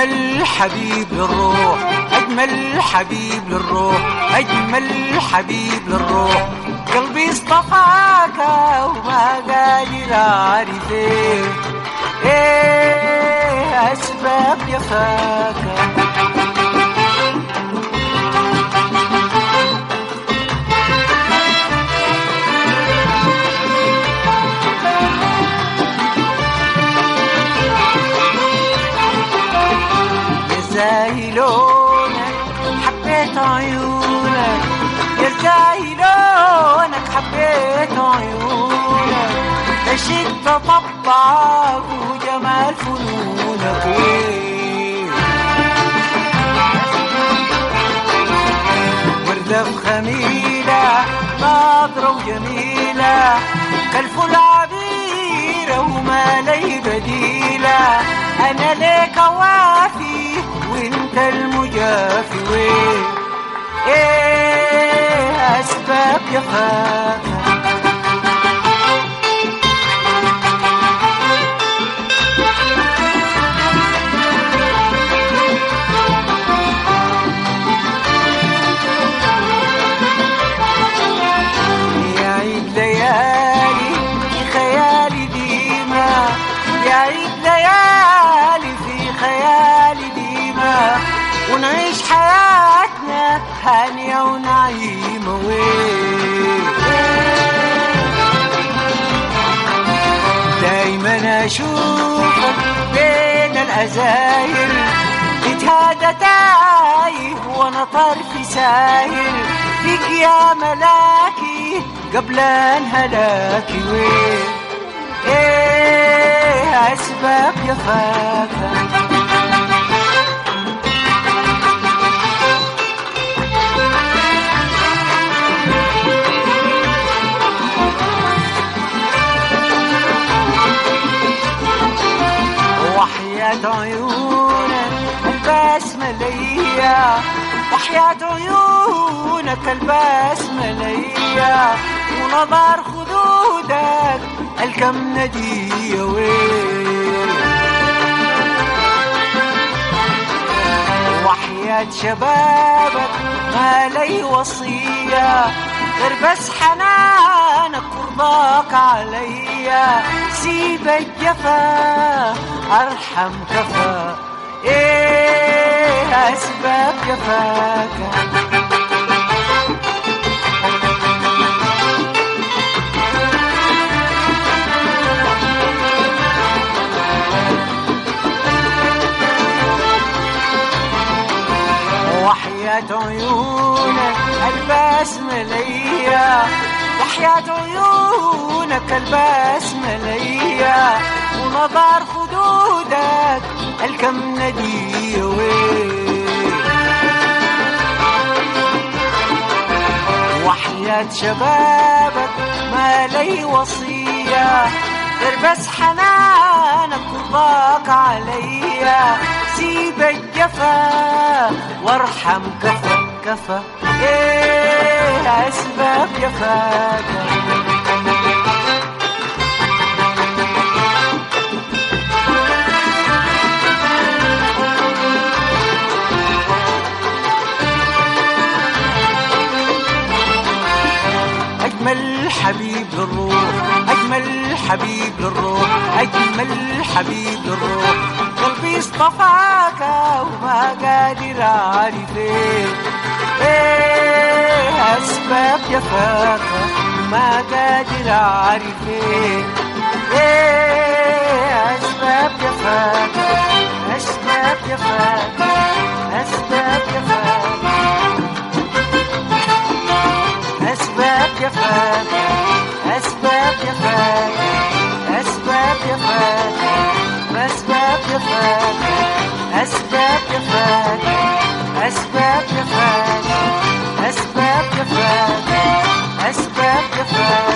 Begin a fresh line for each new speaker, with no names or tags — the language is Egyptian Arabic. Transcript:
أجمل حبيب للروح أجمل حبيب للروح أجمل حبيب للروح قلبي اصطفاك وما قادر أعرف إيه إيه أسباب جفاك زايلونك حبيت عيونك يا زايلونك حبيت عيونك عشقت طبعك وجمال فنونك ويه وردة بخميلة ناظرة وجميلة كالفل عبيرة وما لي بديلة أنا ليك وافي وانت المجافي وين ايه اسباب جفاك يا عيد ليالي في خيالي ديما يا عيد ليالي في خيالي ديما ونعيش حياتنا هانية ونعيمة وين دايما اشوفك بين الازاير بتهادى تايه وانا طرفي ساير فيك يا ملاكي قبل انهلاكي وين ايه اسباب جفاك وحياة عيونك البسمة ليا وحياة عيونك البسمة ليا ونظر خدودك الكم ندية وين وحياة شبابك ما لي وصية غير بس حنانك ورضاك عليا سيب الجفا ارحم كفا ايه اسباب جفاك وحياة عيونك البسمة ليا وحياة عيونك البسمة ليا ونظر خدودك الكم ندية وين وحياة شبابك ما لي وصية غير بس حنانك ورضاك عليا سيب الجفا وارحم كفا كفا ايه اسباب جفاك أجمل حبيب للروح أجمل حبيب للروح أجمل حبيب للروح قلبي اصطفاك وما قادر أعرف إيه إيه أسباب جفاك ما قادر أعرف إيه إيه أسباب جفاك أسباب جفاك أسباب جفاك أسباب جفاك أسباب جفاك أسباب جفاك أسباب جفاك أسباب جفاك أسباب جفاك أسباب جفاك أسباب جفاك